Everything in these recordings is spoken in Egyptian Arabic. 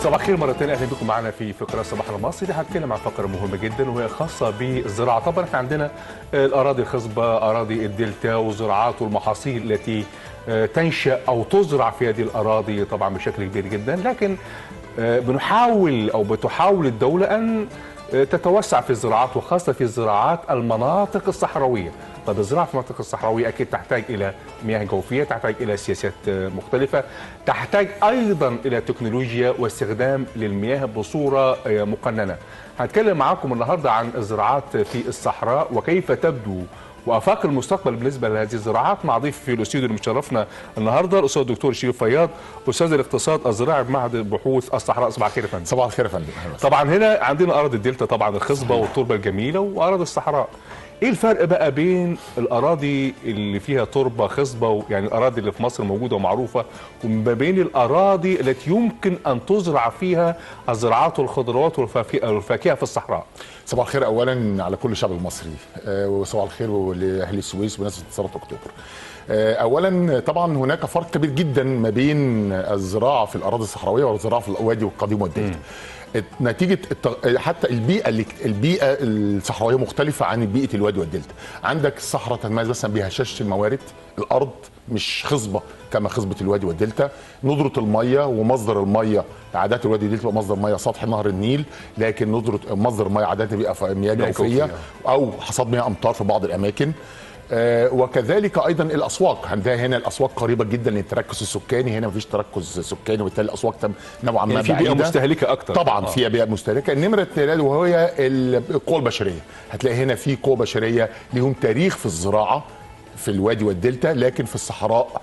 صباح الخير مرة تانية اهلا بكم معنا في فقرة صباح المصري هتكلم عن فقرة مهمة جدا وهي خاصة بالزراعة طبعا احنا عندنا الأراضي الخصبة أراضي الدلتا والزراعات والمحاصيل التي تنشأ أو تزرع في هذه الأراضي طبعا بشكل كبير جدا لكن بنحاول أو بتحاول الدولة أن تتوسع في الزراعات وخاصة في الزراعات المناطق الصحراوية طب الزراعة في المناطق الصحراوية أكيد تحتاج إلى مياه جوفية تحتاج إلى سياسات مختلفة تحتاج أيضا إلى تكنولوجيا واستخدام للمياه بصورة مقننة هنتكلم معاكم النهاردة عن الزراعات في الصحراء وكيف تبدو وافاق المستقبل بالنسبه لهذه الزراعات مع ضيف في الاستوديو اللي مشرفنا النهارده الاستاذ الدكتور شريف فياض استاذ الاقتصاد الزراعي بمعهد بحوث الصحراء صباح الخير يا فندم صباح الخير يا فندم طبعا هنا عندنا اراضي الدلتا طبعا الخصبه والتربه الجميله واراضي الصحراء ايه الفرق بقى بين الاراضي اللي فيها تربه خصبه يعني الاراضي اللي في مصر موجوده ومعروفه وما بين الاراضي التي يمكن ان تزرع فيها الزراعات والخضروات والفاكهه في الصحراء صباح الخير اولا على كل الشعب المصري وصباح الخير لاهل السويس بمناسبه انتصارات اكتوبر اولا طبعا هناك فرق كبير جدا ما بين الزراعه في الاراضي الصحراويه والزراعه في الوادي والقديم والدلتا نتيجه حتى البيئه اللي البيئه الصحراويه مختلفه عن بيئه الوادي والدلتا عندك الصحراء تتميز مثلا بهشاشه الموارد الارض مش خصبه كما خصبه الوادي والدلتا ندره الميه ومصدر الميه عادات الوادي والدلتا مصدر ميه سطح نهر النيل لكن ندره مصدر الميه عادات بيبقى مياه جوفيه او حصاد مياه امطار في بعض الاماكن آه وكذلك ايضا الاسواق عندها هنا الاسواق قريبه جدا للتركز السكاني هنا مفيش تركز سكاني وبالتالي الاسواق نوعا ما يعني في بيئه مستهلكه اكتر طبعا آه. فيها بيئه مستهلكه النمره الثالثه وهي القوى البشريه هتلاقي هنا في قوى بشريه ليهم تاريخ في الزراعه في الوادي والدلتا لكن في الصحراء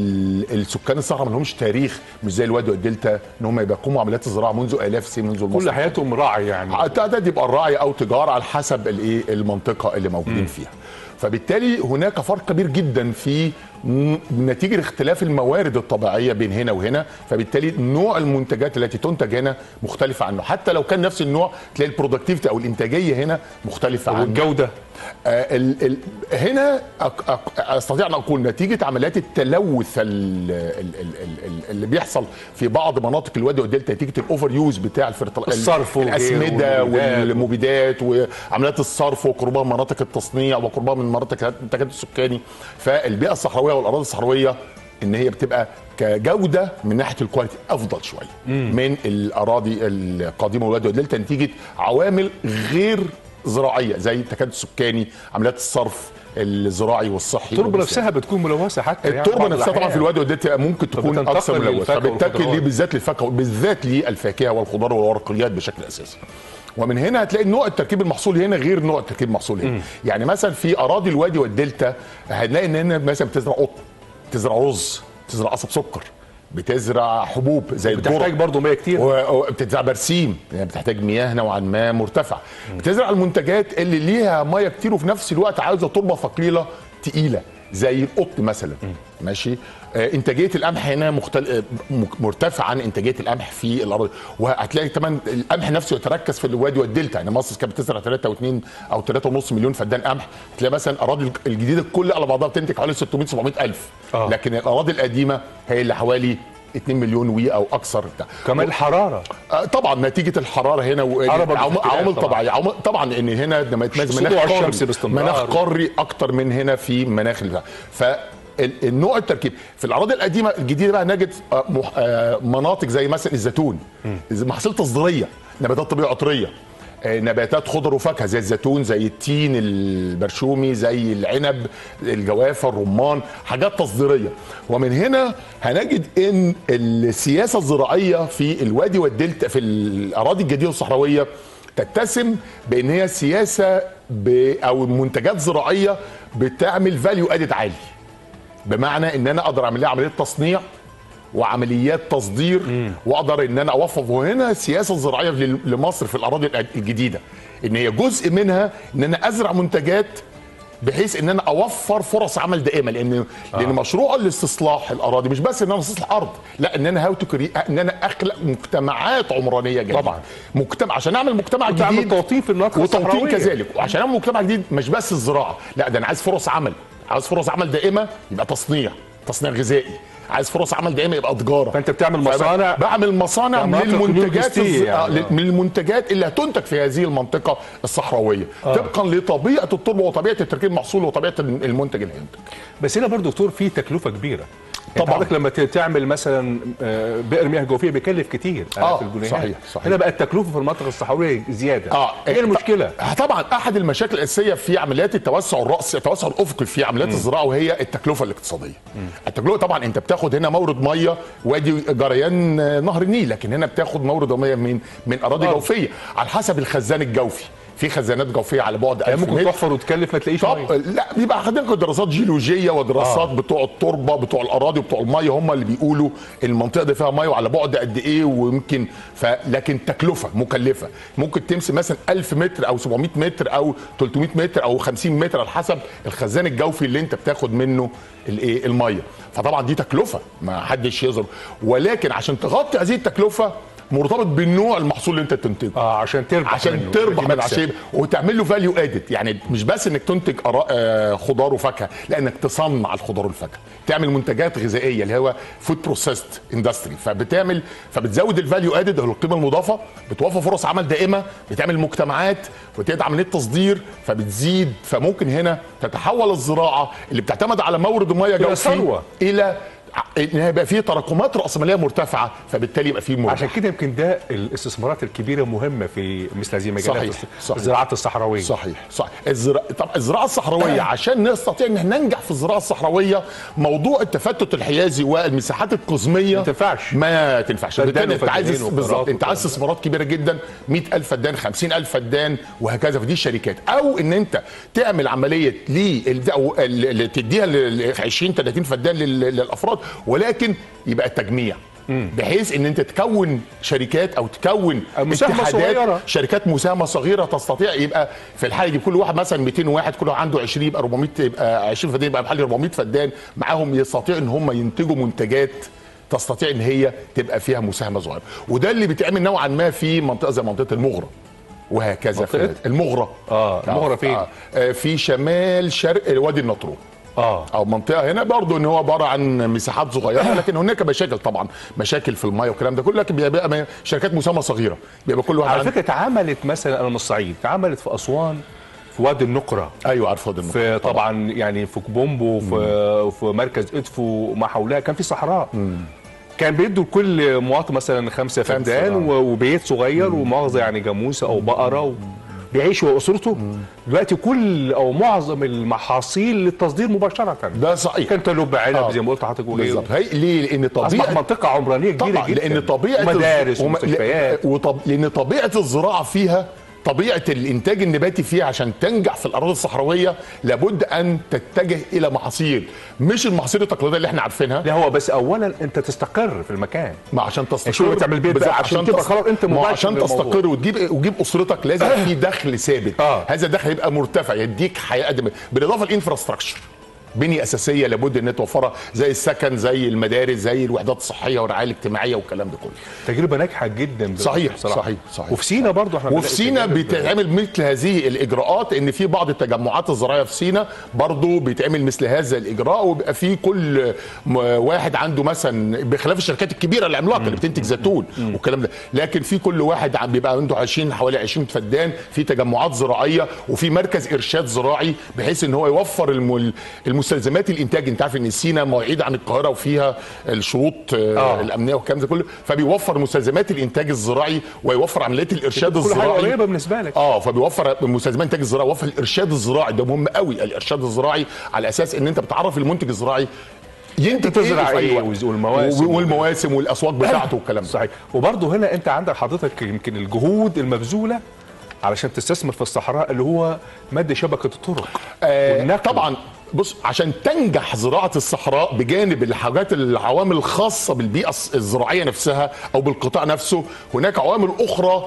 السكان الصحراء ما لهمش تاريخ مش زي الوادي والدلتا ان هم بيقوموا عمليات الزراعه منذ الاف السنين منذ المصر. كل حياتهم راعي يعني تعداد يبقى الراعي او تجاره على حسب الايه المنطقه اللي موجودين م. فيها فبالتالي هناك فرق كبير جدا في نتيجه اختلاف الموارد الطبيعيه بين هنا وهنا فبالتالي نوع المنتجات التي تنتج هنا مختلفه عنه حتى لو كان نفس النوع تلاقي البرودكتيفيتي او الانتاجيه هنا مختلفه عنه والجوده آه ال ال هنا أك أك استطيع ان اقول نتيجه عمليات التلوث ال ال ال اللي بيحصل في بعض مناطق الوادي والدلتا نتيجه الاوفر يوز بتاع الفرتل الصرف الاسمده والمبيدات وعمليات الصرف وقربها من مناطق التصنيع وقربها من مناطق الانتاجات السكاني فالبيئه الصحراويه والاراضي الصحراويه ان هي بتبقى كجوده من ناحيه الكواليتي افضل شويه مم. من الاراضي القديمه والوادي والدلتا نتيجه عوامل غير زراعيه زي التكدس السكاني عمليات الصرف الزراعي والصحي التربه نفسها بتكون ملوثه حتى التربه يعني نفسها طبعا في الوادي والدلتا ممكن تكون اكثر ملوثه فبتتكل ليه بالذات للفاكهه بالذات للفاكهه والخضار والورقيات بشكل اساسي ومن هنا هتلاقي نوع التركيب المحصول هنا غير نوع التركيب المحصول هنا م. يعني مثلا في اراضي الوادي والدلتا هنلاقي ان هنا مثلا بتزرع قطن بتزرع رز بتزرع قصب سكر بتزرع حبوب زي الذره بتحتاج برضه ميه كتير وبتزرع برسيم يعني بتحتاج مياه نوعا ما مرتفعه بتزرع المنتجات اللي ليها ميه كتير وفي نفس الوقت عاوزه تربه ثقيله تقيله زي القطن مثلا م. ماشي آه انتاجيه القمح هنا مختل... مرتفعه عن انتاجيه القمح في الارض وهتلاقي كمان القمح نفسه يتركز في الوادي والدلتا يعني مصر كانت بتزرع 3 و2 او 3.5 مليون فدان قمح تلاقي مثلا الاراضي الجديده كل على بعضها بتنتج حوالي 600 700 الف آه. لكن الاراضي القديمه هي اللي حوالي 2 مليون وي او اكثر بتاع كمان الحراره آه طبعا نتيجه الحراره هنا عوامل طبيعيه عوامل طبعا ان هنا لما يتميز مناخ قاري مناخ قاري اكتر من هنا في مناخ ف النوع التركيب في الاراضي القديمه الجديده بقى نجد مناطق زي مثلا الزيتون محاصيل تصديريه نباتات طبيعيه عطريه نباتات خضر وفاكهه زي الزيتون زي التين البرشومي زي العنب الجوافه الرمان حاجات تصديريه ومن هنا هنجد ان السياسه الزراعيه في الوادي والدلتا في الاراضي الجديده الصحراويه تتسم بان هي سياسه او منتجات زراعيه بتعمل فاليو ادد عالي بمعنى ان انا اقدر اعمل لها عمليه تصنيع وعمليات تصدير مم. واقدر ان انا اوفر وهنا السياسه الزراعيه لمصر في الاراضي الجديده ان هي جزء منها ان انا ازرع منتجات بحيث ان انا اوفر فرص عمل دائمه لان آه. لان مشروع الاستصلاح الاراضي مش بس ان انا استصلح ارض لا ان انا هاو ان انا اخلق مجتمعات عمرانيه جديده طبعا مجتمع عشان اعمل مجتمع جديد وتعمل توطين في المناطق وتوطين كذلك وعشان اعمل مجتمع جديد مش بس الزراعه لا ده انا عايز فرص عمل عايز فرص عمل دائمه يبقى تصنيع تصنيع غذائي عايز فرص عمل دائمه يبقى تجاره فانت بتعمل مصانع بعمل مصانع من المنتجات يعني. آه. من المنتجات اللي هتنتج في هذه المنطقه الصحراويه آه. طبقا لطبيعه التربه وطبيعه التركيب المحصول وطبيعه المنتج اللي هينتج بس هنا برضه دكتور في تكلفه كبيره طبعا حضرتك لما تعمل مثلا بئر مياه جوفيه بيكلف كتير آه في الجنيهات صحيح صحيح هنا بقى التكلفه في المناطق الصحراويه زياده اه ايه المشكله؟ طبعا احد المشاكل الاساسيه في عمليات التوسع الراسي التوسع الافقي في عمليات م. الزراعه وهي التكلفه الاقتصاديه م. التكلفه طبعا انت بتاخد هنا مورد ميه وادي جريان نهر النيل لكن هنا بتاخد مورد ميه من من اراضي آه. جوفيه على حسب الخزان الجوفي في خزانات جوفيه على بعد 1000 ممكن تحفر وتكلف ما تلاقيش طب لا بيبقى عندنا دراسات جيولوجيه ودراسات آه. بتوع التربه بتوع الاراضي وبتوع الميه هم اللي بيقولوا المنطقه دي فيها ميه وعلى بعد قد ايه ويمكن ف لكن تكلفه مكلفه ممكن تمسك مثلا 1000 متر او 700 متر او 300 متر او 50 متر على حسب الخزان الجوفي اللي انت بتاخد منه الايه الميه فطبعا دي تكلفه ما حدش يظهر ولكن عشان تغطي هذه التكلفه مرتبط بالنوع المحصول اللي انت تنتجه اه عشان تربح عشان منه. تربح من عشان وتعمل له فاليو ادد يعني مش بس انك تنتج آه خضار وفاكهه لا انك تصنع الخضار والفاكهه تعمل منتجات غذائيه اللي هو فود بروسيست اندستري فبتعمل فبتزود الفاليو ادد او القيمه المضافه بتوفر فرص عمل دائمه بتعمل مجتمعات وتدعم عمليه تصدير فبتزيد فممكن هنا تتحول الزراعه اللي بتعتمد على مورد ميه جوفي الى ان هيبقى فيه تراكمات راسماليه مرتفعه فبالتالي يبقى فيه مربح عشان كده يمكن ده الاستثمارات الكبيره مهمه في مثل هذه المجالات صحيح صحيح الزراعات الصحراويه صحيح صحيح الزرا... طب الزراعه الصحراويه عشان نستطيع ان ننجح في الزراعه الصحراويه موضوع التفتت الحيازي والمساحات القزميه ما تنفعش ما تنفعش بالتالي انت عايز بالظبط انت عايز استثمارات كبيره جدا 100000 فدان 50000 فدان وهكذا في دي الشركات او ان انت تعمل عمليه ل تديها ل 20 30 فدان للافراد ولكن يبقى التجميع بحيث ان انت تكون شركات او تكون مساهمه صغيره شركات مساهمه صغيره تستطيع يبقى في الحاله دي كل واحد مثلا 200 واحد كل واحد عنده 20 يبقى 400 يبقى 20 فدان يبقى بحالي 400 فدان معاهم يستطيع ان هم ينتجوا منتجات تستطيع ان هي تبقى فيها مساهمه صغيره وده اللي بيتعمل نوعا ما في منطقه زي منطقه المغره وهكذا في المغره اه المغره فين؟ آه في شمال شرق وادي النطرون اه او منطقه هنا برضو ان هو عباره عن مساحات صغيره لكن هناك مشاكل طبعا مشاكل في الميه والكلام ده كله لكن بيبقى شركات مساهمه صغيره بيبقى كل واحد على فكره اتعملت مثلا انا من الصعيد اتعملت في اسوان في وادي النقرة ايوه عارف وادي النقرة في طبعا, طبعا يعني في كوبومبو في في مركز ادفو وما حولها كان في صحراء مم. كان بيدوا لكل مواطن مثلا خمسه فدان وبيت صغير ومؤاخذه يعني جاموسه او بقره و... بيعيش واسرته دلوقتي كل او معظم المحاصيل للتصدير مباشره ده صحيح كان تلوب عنب آه. زي ما قلت لحضرتك بالظبط هي ليه لان طبيعه اصبح منطقه عمرانيه كبيره طبعا جدا لان طبيعه مدارس ومستشفيات وطب... لان طبيعه الزراعه فيها طبيعه الانتاج النباتي فيها عشان تنجح في الاراضي الصحراويه لابد ان تتجه الى محاصيل مش المحاصيل التقليديه اللي احنا عارفينها لا هو بس اولا انت تستقر في المكان ما عشان تستقر شو بتعمل بيت بقى عشان تبقى خلاص انت ما عشان تستقر وتجيب وتجيب اسرتك لازم في دخل ثابت آه. هذا الدخل يبقى مرتفع يديك حياه بالاضافه للانفراستراكشر بنيه اساسيه لابد ان توفرها زي السكن زي المدارس زي الوحدات الصحيه والرعايه الاجتماعيه والكلام ده كله تجربه ناجحه جدا صحيح بصراحة. صحيح صحيح وفي سينا برضه احنا وفي سينا بيتعمل مثل هذه الاجراءات ان في بعض التجمعات الزراعيه في سينا برضه بيتعمل مثل هذا الاجراء وبيبقى في كل واحد عنده مثلا بخلاف الشركات الكبيره العملاقه اللي بتنتج زيتون والكلام ده لكن في كل واحد بيبقى عنده 20 حوالي 20 فدان في تجمعات زراعيه وفي مركز ارشاد زراعي بحيث ان هو يوفر الم... مستلزمات الانتاج انت عارف ان سينا بعيد عن القاهره وفيها الشروط آه. الامنيه والكلام ده كله فبيوفر مستلزمات الانتاج الزراعي ويوفر عمليات الارشاد الزراعي كل حاجه قريبه بالنسبه لك اه فبيوفر مستلزمات الانتاج الزراعي ويوفر الارشاد الزراعي ده مهم قوي الارشاد الزراعي على اساس ان انت بتعرف المنتج الزراعي ينتج تزرع ايه, إيه والمواسم والمواسم والاسواق بتاعته والكلام ده صحيح وبرضه هنا انت عندك حضرتك يمكن الجهود المبذوله علشان تستثمر في الصحراء اللي هو مد شبكه الطرق آه طبعا بص عشان تنجح زراعه الصحراء بجانب الحاجات العوامل الخاصه بالبيئه الزراعيه نفسها او بالقطاع نفسه هناك عوامل اخرى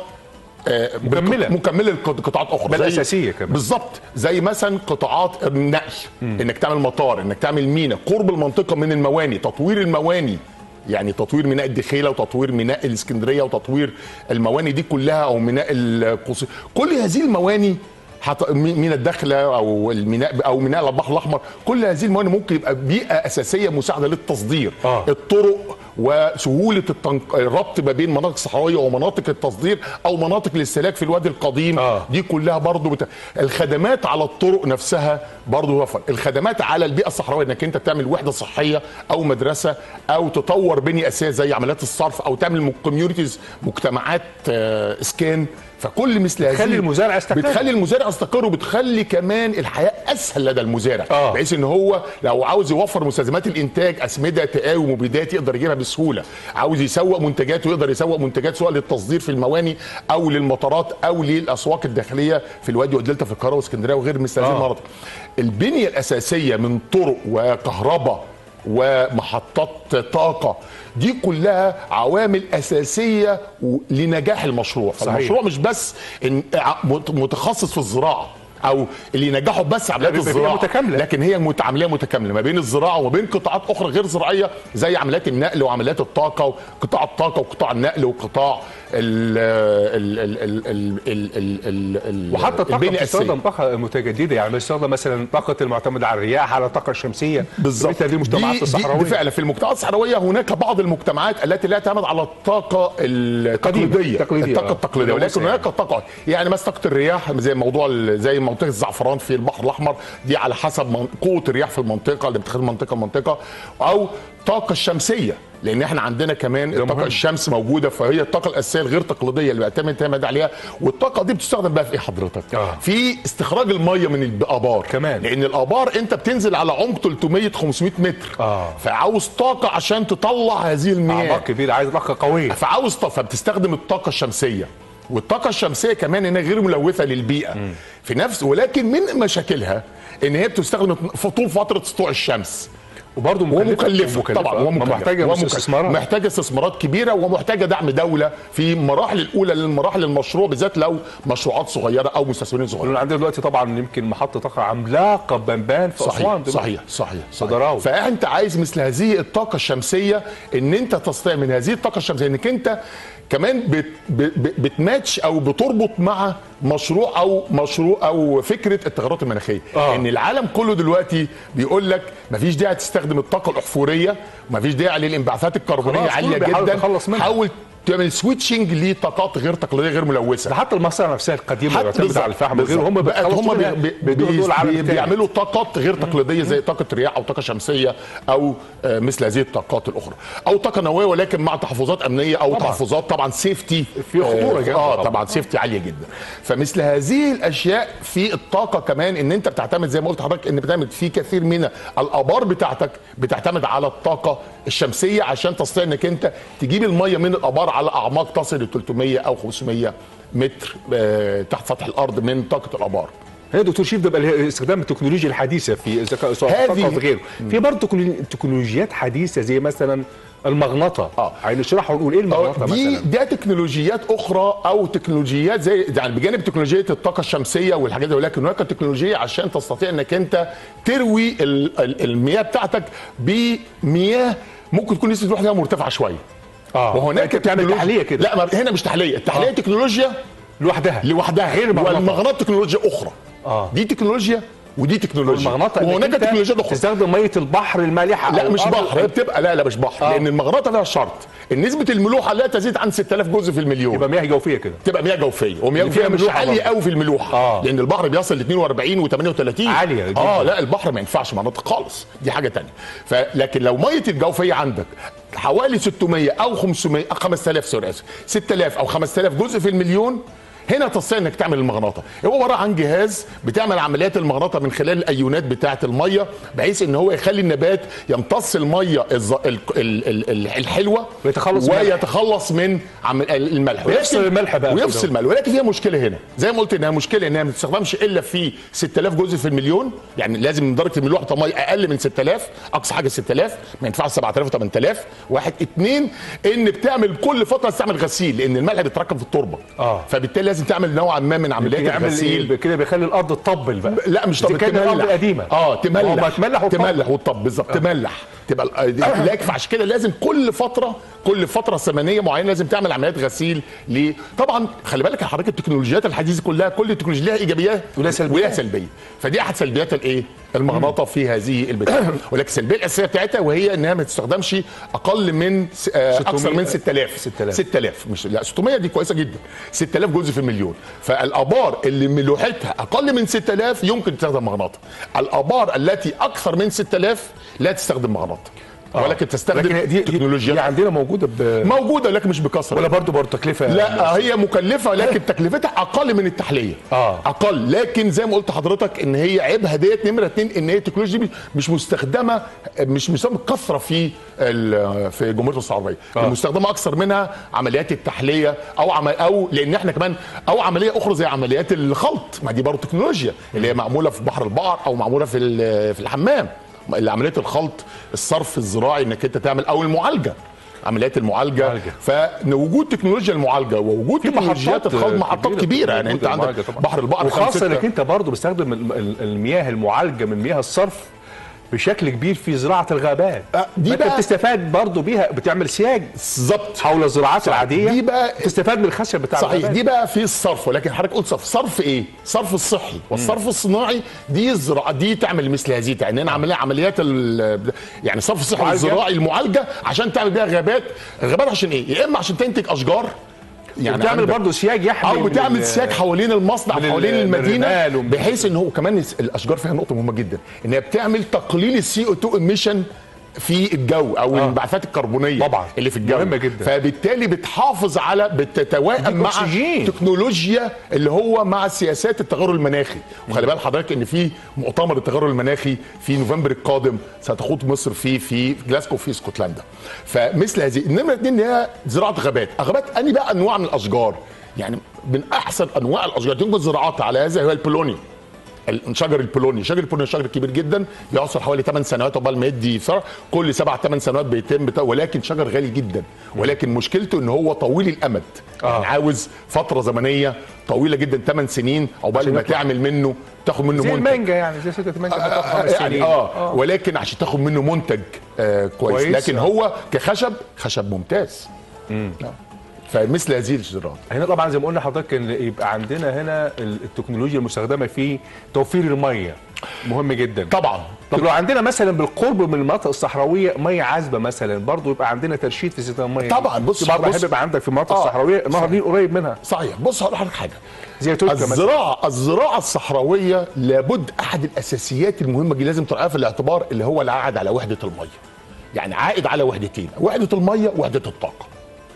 مكمله مكمله لقطاعات اخرى بل اساسيه كمان بالظبط زي مثلا قطاعات النقل انك تعمل مطار انك تعمل ميناء قرب المنطقه من المواني تطوير المواني يعني تطوير ميناء الدخيله وتطوير ميناء الاسكندريه وتطوير المواني دي كلها او ميناء القصير كل هذه المواني حط... ميناء الداخله او الميناء او ميناء البحر الاحمر كل هذه الموانئ ممكن يبقى بيئه اساسيه مساعده للتصدير آه. الطرق وسهوله التنق... الربط ما بين مناطق صحراويه ومناطق التصدير او مناطق الاستهلاك في الوادي القديم آه. دي كلها برضو بت... الخدمات على الطرق نفسها برضو وفر الخدمات على البيئه الصحراويه انك انت تعمل وحده صحيه او مدرسه او تطور بنيه اساسيه زي عمليات الصرف او تعمل كوميونيتيز مجتمعات آه، اسكان فكل مثل هذه بتخلي المزارع يستقر. بتخلي المزارع يستقر وبتخلي كمان الحياه اسهل لدى المزارع آه. بحيث ان هو لو عاوز يوفر مستلزمات الانتاج اسمده تقاوي ومبيدات يقدر يجيبها بسهوله عاوز يسوق منتجاته يقدر يسوق منتجات سواء للتصدير في المواني او للمطارات او للاسواق الداخليه في الوادي والدلتا في القاهره واسكندريه وغير مثل هذه آه. المناطق البنيه الاساسيه من طرق وكهرباء ومحطات طاقة دي كلها عوامل أساسية و- لنجاح المشروع صحيح. فالمشروع مش بس إن ع- مت- متخصص في الزراعة او اللي ينجحوا بس عمليات بيبقى فيها الزراعه متكاملة. لكن هي مت- عمليه متكامله ما بين الزراعه وما بين قطاعات اخرى غير زراعيه زي عمليات النقل وعمليات الطاقه وقطاع الطاقه وقطاع النقل وقطاع ال ال ال ال ال ال ال ال وحتى الطاقه البنية الأساسية. بتستخدم طاقه متجدده يعني بيستخدم مثلا طاقه المعتمده على الرياح على الطاقه الشمسيه بالظبط مثل هذه المجتمعات دي- الصحراويه دي فعلا في المجتمعات الصحراويه هناك بعض المجتمعات التي لا تعتمد على الطاقه التقليديه التقليدية، الطاقه آه. التقليديه ولكن ملوثة هناك طاقه يعني مثلا طاقه الرياح زي موضوع ال- زي منطقه الزعفران في البحر الاحمر دي على حسب من- قوه الرياح في المنطقه اللي بتخلي منطقه منطقه او الطاقه الشمسيه لان احنا عندنا كمان الطاقه مهم. الشمس موجوده فهي الطاقه الاساسيه الغير تقليديه اللي بيعتمد تعتمد عليها والطاقه دي بتستخدم بقى في ايه حضرتك آه. في استخراج الميه من الابار كمان. لان الابار انت بتنزل على عمق 300 500 متر آه. فعاوز طاقه عشان تطلع هذه المياه اعماق كبيره عايز طاقه قويه فعاوز طاقه فبتستخدم الطاقه الشمسيه والطاقه الشمسيه كمان انها غير ملوثه للبيئه في نفس ولكن من مشاكلها ان هي بتستخدم في طول فتره سطوع الشمس وبرضه ومكلفه طبعا ومكلفه محتاجه ومكلفة. استثمارات محتاجه استثمارات كبيره ومحتاجه دعم دوله في المراحل الاولى للمراحل المشروع بالذات لو مشروعات صغيره او مستثمرين صغيرين لأن عندنا دلوقتي طبعا يمكن محطه طاقه عملاقه بنبان في صحيح اسوان دلوقتي. صحيح صحيح صدراوي. صحيح فانت عايز مثل هذه الطاقه الشمسيه ان انت تستطيع من هذه الطاقه الشمسيه انك انت كمان بت بت بتماتش او بتربط مع مشروع او مشروع او فكره التغيرات المناخيه آه. ان العالم كله دلوقتي بيقول لك مفيش داعي تستخدم الطاقه الاحفوريه مفيش داعي للانبعاثات الكربونيه خلاص، عاليه كله بيحاول جدا يتخلص منها. حاول تعمل سويتشنج لطاقات غير تقليديه غير ملوثه ده حتى المصانع نفسها القديمه اللي حتى بيعتمد على الفحم وغيره هم بقت بيتخلصوا هم منها بي بي بدون دول عالم بي تاني. بيعملوا طاقات غير تقليديه زي طاقه رياح او طاقه شمسيه او آه، مثل هذه الطاقات الاخرى او طاقه نوويه ولكن مع تحفظات امنيه او طبعاً. تحفظات طبعا سيفتي في خطورة جامدة اه طبعاً. طبعا سيفتي عاليه جدا فمثل هذه الاشياء في الطاقه كمان ان انت بتعتمد زي ما قلت لحضرتك ان بتعمل في كثير من الابار بتاعتك بتعتمد على الطاقه الشمسيه عشان تستطيع انك انت تجيب الميه من الابار على اعماق تصل ل 300 او 500 متر آه، تحت سطح الارض من طاقه الابار هي دكتور شيف ده بقى استخدام التكنولوجيا الحديثه في الذكاء الصناعي هذه- فقط غيره في برضه تكنولو- تكنولوجيات حديثه زي مثلا المغنطه آه. يعني نشرح ونقول ايه المغنطه دي مثلا ده تكنولوجيات اخرى او تكنولوجيات زي يعني بجانب تكنولوجيا الطاقه الشمسيه والحاجات دي ولكن هناك تكنولوجيا عشان تستطيع انك انت تروي ال- ال- المياه بتاعتك بمياه ممكن تكون نسبه الوحده فيها مرتفعه شويه اه وهناك انت بتعمل تكنولوجيا- تحليه كده لا ما هنا مش تحليه التحليه آه. تكنولوجيا لوحدها لوحدها غير المغناطة. والمغناطه تكنولوجيا اخرى آه. دي تكنولوجيا ودي تكنولوجيا المغناطه إنك وهناك أنت تكنولوجيا اخرى تستخدم ميه البحر المالحه لا أو مش الأرض. بحر هي بتبقى لا لا مش بحر آه. لان المغناطه لها شرط ان نسبه الملوحه لا تزيد عن 6000 جزء في المليون يبقى مياه جوفيه كده تبقى مياه جوفيه ومياه اللي فيها جوفيه مش ملوحة عاليه برضه. قوي في الملوحه آه. لان البحر بيصل ل 42 و38 عالية جداً. اه لا البحر ما ينفعش مناطق خالص دي حاجه تانية فلكن لو ميه الجوفيه عندك حوالي 600 او 500 أو 5000 سوري اسف 6000 او 5000 جزء في المليون هنا تستطيع انك تعمل المغناطه هو عباره عن جهاز بتعمل عمليات المغناطه من خلال الايونات بتاعه الميه بحيث ان هو يخلي النبات يمتص الميه الز... ال... ال... ال... ال- الحلوه ويتخلص من الملح. ويتخلص من عم... الملح ويفصل ولكن- الملح بقى ويفصل كده. الملح ولكن فيها مشكله هنا زي ما قلت انها مشكله انها ما بتستخدمش الا في 6000 جزء في المليون يعني لازم من درجه الملوحه الميه اقل من 6000 اقصى حاجه 6000 ما ينفعش 7000 و8000 واحد اتنين ان بتعمل كل فتره تستعمل غسيل لان الملح بيتراكم في التربه آه. فبالتالي لازم تعمل نوعا ما من عمليات يعمل الغسيل ايه كده بيخلي الارض تطبل بقى لا مش دي طب كانت الارض القديمه اه هو تملح بتملح وتطبل. تملح وتطب بالظبط تملح تبقى لا يكفي عشان كده لازم كل فتره كل فتره زمنيه معينه لازم تعمل عمليات غسيل ليه؟ طبعا خلي بالك يا حضرتك التكنولوجيات الحديثه كلها كل التكنولوجيا لها ايجابيات ولها سلبيات ولها سلبيه فدي احد سلبيات الايه؟ المغناطه في هذه البتاع ولكن السلبيه الاساسيه بتاعتها وهي انها ما تستخدمش اقل من س- آه، اكثر من 6000 6000. 6000 مش لا 600 دي كويسه جدا 6000 جزء في المليون فالابار اللي ملوحتها اقل من 6000 يمكن تستخدم مغناطه الابار التي اكثر من 6000 لا تستخدم مغناطه ولكن تستخدم لكن دي, دي, دي تكنولوجيا عندنا موجوده ب... موجوده لكن مش بكثره ولا برضه برضه تكلفه لا هي مكلفه لكن تكلفتها اقل من التحليه آه. اقل لكن زي ما قلت لحضرتك ان هي عيبها ديت نمره اتنين ان هي التكنولوجيا دي مش مستخدمه مش مستخدمه بكثره في ال- في جمهوريه مصر العربيه آه. المستخدمه اكثر منها عمليات التحليه او عم او لان احنا كمان او عمليه اخرى زي عمليات الخلط ما دي برضه تكنولوجيا اللي هي معموله في بحر البقر او معموله في ال- في الحمام اللي عمليه الخلط الصرف الزراعي انك انت تعمل او المعالجه عمليات المعالجه معالجة. فوجود تكنولوجيا المعالجه ووجود في تكنولوجيات الخلط محطات كبيره يعني انت عندك المعالجة طبعاً. بحر البقر وخاصه خمسة- انك انت برضه بتستخدم الم- ال- المياه المعالجه من مياه الصرف بشكل كبير في زراعه الغابات آه، دي فانت بقى- بتستفاد برضه بيها بتعمل سياج بالظبط حول الزراعات العاديه دي بقى تستفاد من الخشب بتاع صحيح الغابات. دي بقى في الصرف ولكن حضرتك قلت صرف صرف ايه صرف الصحي والصرف الصناعي دي الزراعه دي تعمل مثل هذه يعني انا عمليه عمليات ال- يعني صرف الصحي معالجة. والزراعي المعالجه عشان تعمل بيها غابات غابات عشان ايه يا اما عشان تنتج اشجار يعني بتعمل عندك- برضه سياج يحمي او من بتعمل ال- سياج حوالين المصنع من ال- حوالين من المدينه الرمال ومن- بحيث ان هو كمان الس- الاشجار فيها نقطه مهمه جدا ان هي بتعمل تقليل السي او 2 ايميشن في الجو او آه. الانبعاثات الكربونيه طبعاً. اللي في الجو مهمة جدا. فبالتالي بتحافظ على بتتوائم بتديك مع أكسجين. تكنولوجيا اللي هو مع سياسات التغير المناخي وخلي بال حضرتك ان في مؤتمر التغير المناخي في نوفمبر القادم ستخوض مصر فيه في جلاسكو في اسكتلندا فمثل هذه النمره اتنين هي زراعه غابات غابات اني بقى انواع من الاشجار يعني من احسن انواع الاشجار يمكن زراعتها على هذا هو البولوني الشجر البولوني شجر البولوني شجر كبير جدا بيوصل حوالي 8 سنوات عقبال ما يدي ثمر كل 7 8 سنوات بيتم بتا... ولكن شجر غالي جدا ولكن مشكلته ان هو طويل الامد آه. يعني عاوز فتره زمنيه طويله جدا 8 سنين عقبال عشان ما يطلع. تعمل منه تاخد منه زي منتج المانجا يعني زي سكه المانجا بتاخد خمس يعني سنين اه ولكن عشان تاخد منه منتج آه كويس, كويس. لكن هو كخشب خشب ممتاز آه. فمثل هذه الزراعه هنا طبعا زي ما قلنا لحضرتك ان يبقى عندنا هنا ال- التكنولوجيا المستخدمه في توفير الميه مهم جدا طبعا طب لو عندنا مثلا بالقرب من المناطق الصحراويه ميه عذبه مثلا برضه يبقى عندنا ترشيد في استخدام الميه طبعاً، بص- برضه بص- بحب يبقى عندك في المناطق آه. الصحراويه نهر النيل قريب منها صحيح بص هقول لحضرتك حاجه زي توتكا مثلا الزراعه الزراعه الصحراويه لابد احد الاساسيات المهمه دي لازم تراعيها في الاعتبار اللي هو العائد على وحده الميه يعني عائد على وحدتين وحده الميه وحده الطاقه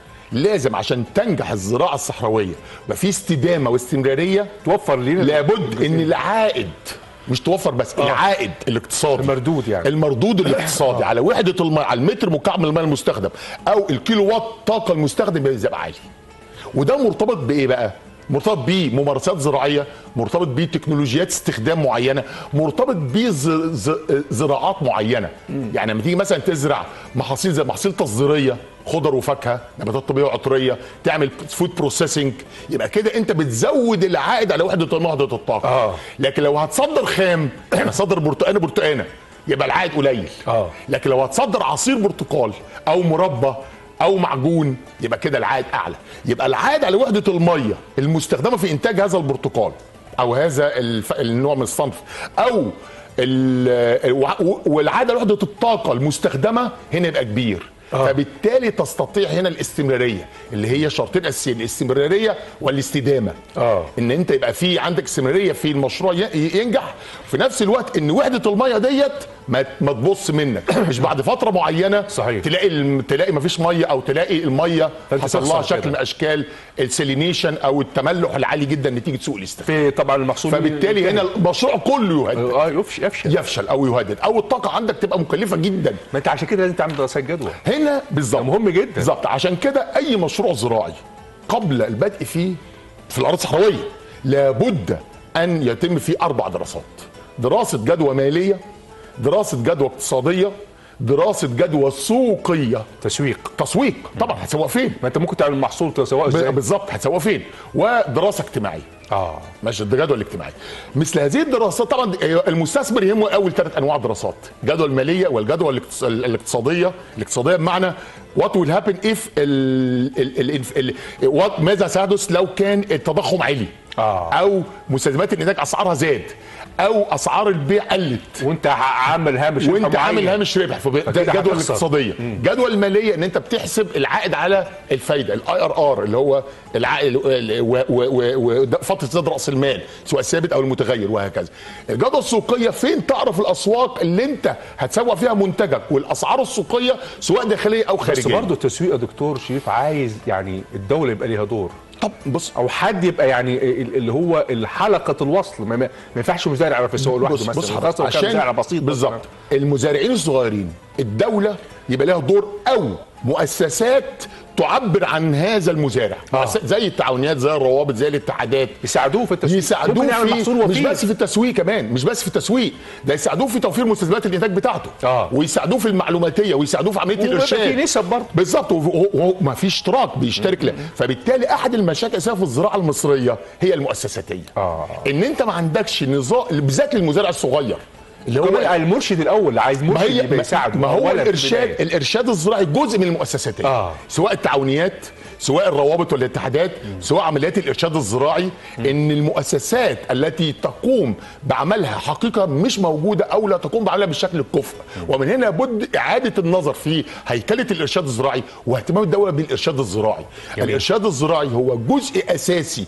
لازم عشان تنجح الزراعه الصحراويه يبقى في استدامه واستمراريه توفر لنا لابد ان العائد مش توفر بس آه. العائد الاقتصادي المردود يعني. المردود الاقتصادي على وحده الماء على المتر مكعب من الماء المستخدم او الكيلو وات طاقه المستخدم يبقى عالي وده مرتبط بايه بقى مرتبط بممارسات زراعيه مرتبط بتكنولوجيات استخدام معينه مرتبط بزراعات معينه يعني لما تيجي مثلا تزرع محاصيل زي محاصيل تصديريه خضر وفاكهه نباتات طبيه وعطريه تعمل فود بروسيسنج يبقى كده انت بتزود العائد على وحده الماء وحده الطاقه آه. لكن لو هتصدر خام يعني صدر برتقانه برتقانه يبقى العائد قليل آه. لكن لو هتصدر عصير برتقال او مربى او معجون يبقى كده العائد اعلى يبقى العائد على وحده الميه المستخدمه في انتاج هذا البرتقال او هذا الف... النوع من الصنف او ال... وع- والعائد على وحده الطاقه المستخدمه هنا يبقى كبير آه. فبالتالي تستطيع هنا الاستمراريه اللي هي شرطين اساسيين الاستمراريه والاستدامه آه. ان انت يبقى في عندك استمراريه في المشروع ي- ينجح في نفس الوقت ان وحده الميه ديت ما ما تبص منك مش بعد فتره معينه صحيح. تلاقي الم- تلاقي ما فيش ميه او تلاقي الميه فأنت حصل لها تخسر شكل كده. من اشكال السيلينيشن او التملح العالي جدا نتيجه سوء الاستخدام في طبعا المحصول فبالتالي هنا المشروع كله يهدد اه يفش يفشل يفشل او يهدد او الطاقه عندك تبقى مكلفه جدا ما انت عشان كده لازم تعمل دراسات جدوى هنا بالظبط ده مهم جدا. بالظبط عشان كده اي مشروع زراعي قبل البدء فيه في الارض الصحراويه لابد ان يتم فيه اربع دراسات دراسه جدوى ماليه دراسه جدوى اقتصاديه دراسه جدوى سوقيه تسويق تسويق طبعا هتسوق فين ما انت ممكن تعمل محصول تسوقه ازاي بالظبط هتسوق فين ودراسه اجتماعيه اه ماشي الجدول الاجتماعي مثل هذه الدراسات طبعا المستثمر يهمه اول ثلاث انواع دراسات الجدوى الماليه والجدوى الاقتصاديه الاقتصاديه بمعنى وات ويل هابن اف ماذا سيحدث لو كان التضخم عالي آه. او مستلزمات الانتاج اسعارها زاد او اسعار البيع قلت وانت عامل هامش ربح وانت عامل هامش ربح ده الجدول الاقتصاديه الجدول الماليه ان انت بتحسب العائد على الفايده الاي ار ار اللي هو العائد وفتره زاد راس المال سواء الثابت او المتغير وهكذا الجدول السوقيه فين تعرف الاسواق اللي انت هتسوق فيها منتجك والاسعار السوقيه سواء داخليه او خارجيه بس برضه التسويق يا دكتور شريف عايز يعني الدوله يبقى ليها دور طب بص او حد يبقى يعني اللي هو حلقه الوصل ما, ما ينفعش مزارع يعرف يسوق لوحده مثلا بص خاصه عشان مزارع بسيط بالظبط المزارعين الصغيرين الدوله يبقى لها دور او مؤسسات تعبر عن هذا المزارع آه. زي التعاونيات زي الروابط زي الاتحادات يساعدوه في التسويق يساعدوه في مش بس في التسويق كمان مش بس في التسويق ده يساعدوه في توفير مستلزمات الانتاج بتاعته آه. ويساعدوه في المعلوماتيه ويساعدوه في عمليه الارشاد في نسب برضه بالظبط وما في اشتراك بيشترك له فبالتالي احد المشاكل في الزراعه المصريه هي المؤسساتيه آه. ان انت ما عندكش نظام بالذات للمزارع الصغير اللي هو المرشد الاول اللي عايز مرشد يبقى يساعده ما هو الارشاد الارشاد الزراعي جزء من المؤسسات آه. سواء التعاونيات سواء الروابط والاتحادات سواء عمليات الارشاد الزراعي ان المؤسسات التي تقوم بعملها حقيقه مش موجوده او لا تقوم بعملها بالشكل الكفء ومن هنا لابد اعاده النظر في هيكله الارشاد الزراعي واهتمام الدوله بالارشاد الزراعي جميل. الارشاد الزراعي هو جزء اساسي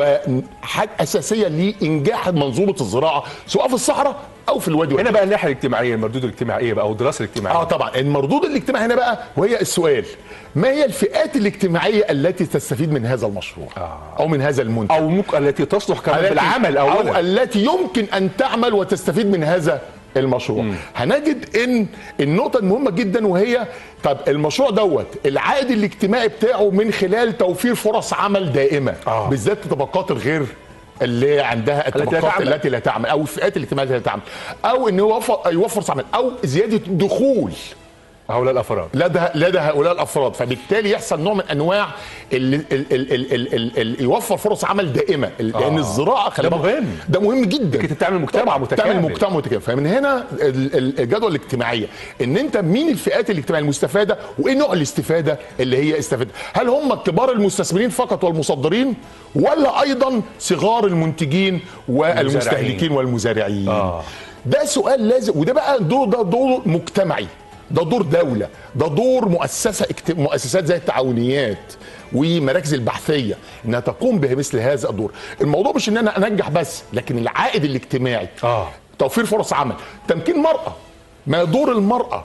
وحاجه اساسيه لانجاح منظومه الزراعه سواء في الصحراء او في الوادي هنا بقى الناحيه الاجتماعيه المردود الاجتماعي بقى او الدراسه الاجتماعيه اه طبعا المردود الاجتماعي هنا بقى وهي السؤال ما هي الفئات الاجتماعيه التي تستفيد من هذا المشروع آه. او من هذا المنتج او ممكن التي تصلح كمان بالعمل اولا او التي يمكن ان تعمل وتستفيد من هذا المشروع م. هنجد ان النقطه المهمه جدا وهي طب المشروع دوت العائد الاجتماعي بتاعه من خلال توفير فرص عمل دائمه آه. بالذات الطبقات الغير اللي عندها الطبقات التي لا تعمل او الفئات الاجتماعيه التي لا تعمل او انه يوفر يوفر عمل او زياده دخول هؤلاء الافراد لدى لدى هؤلاء الافراد فبالتالي يحصل نوع من انواع ال ال ال ال ال ال يوفر فرص عمل دائمه لان آه. الزراعه ده مهم ده مهم جدا انت تعمل مجتمع متكامل تعمل مجتمع متكامل فمن هنا الجدول الاجتماعيه ان انت مين الفئات الاجتماعيه المستفاده وايه نوع الاستفاده اللي هي استفاده هل هم كبار المستثمرين فقط والمصدرين ولا ايضا صغار المنتجين والمستهلكين والمزارعين آه. ده سؤال لازم وده بقى دور ده دور مجتمعي ده دور دولة ده دور مؤسسة مؤسسات زي التعاونيات ومراكز البحثية انها تقوم بمثل هذا الدور الموضوع مش ان انا انجح بس لكن العائد الاجتماعي آه. توفير فرص عمل تمكين مرأة ما دور المرأة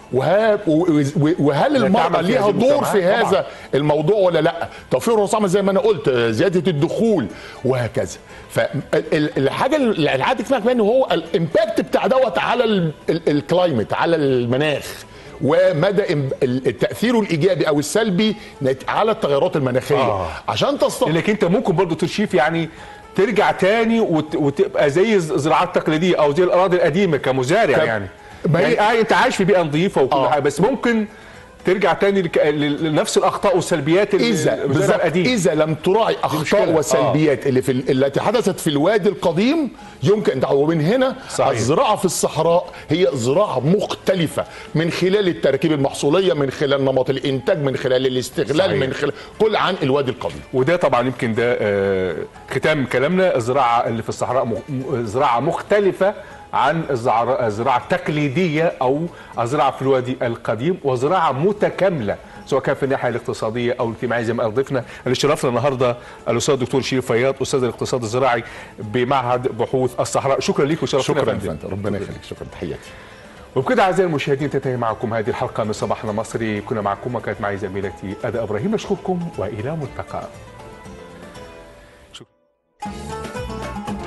وهل المرأة ليها دور في هذا طبعا. الموضوع ولا لا توفير فرص عمل زي ما انا قلت زيادة الدخول وهكذا فالحاجة العائد الاجتماعي كمان هو الامباكت بتاع دوت على الكلايمت على المناخ ومدى التاثير الايجابي او السلبي على التغيرات المناخيه آه. عشان تستطيع لانك انت ممكن برضو تشيف يعني ترجع تاني وت... وتبقى زي الزراعات التقليديه او زي الاراضي القديمه كمزارع يعني يعني آه انت عايش في بيئه نظيفه وكل آه. حاجه بس ممكن ترجع تاني لك... لنفس الاخطاء والسلبيات اذا القديم اذا لم تراعي اخطاء وسلبيات آه. اللي في التي حدثت في الوادي القديم يمكن ومن هنا صحيح. الزراعه في الصحراء هي زراعه مختلفه من خلال التراكيب المحصوليه من خلال نمط الانتاج من خلال الاستغلال صحيح. من خلال كل عن الوادي القديم وده طبعا يمكن ده آه ختام كلامنا الزراعه اللي في الصحراء م... زراعه مختلفه عن الزراعة التقليدية أو الزراعة في الوادي القديم وزراعة متكاملة سواء كان في الناحيه الاقتصاديه او الاجتماعيه زي ما ضفنا اللي شرفنا النهارده الاستاذ الدكتور شريف فياض استاذ الاقتصاد الزراعي بمعهد بحوث الصحراء شكرا لك وشرفتنا شكرا فندم ربنا يخليك شكرا تحياتي وبكده اعزائي المشاهدين تنتهي معكم هذه الحلقه من صباحنا مصري كنا معكم وكانت معي زميلتي ادى ابراهيم نشكركم والى ملتقى شكرا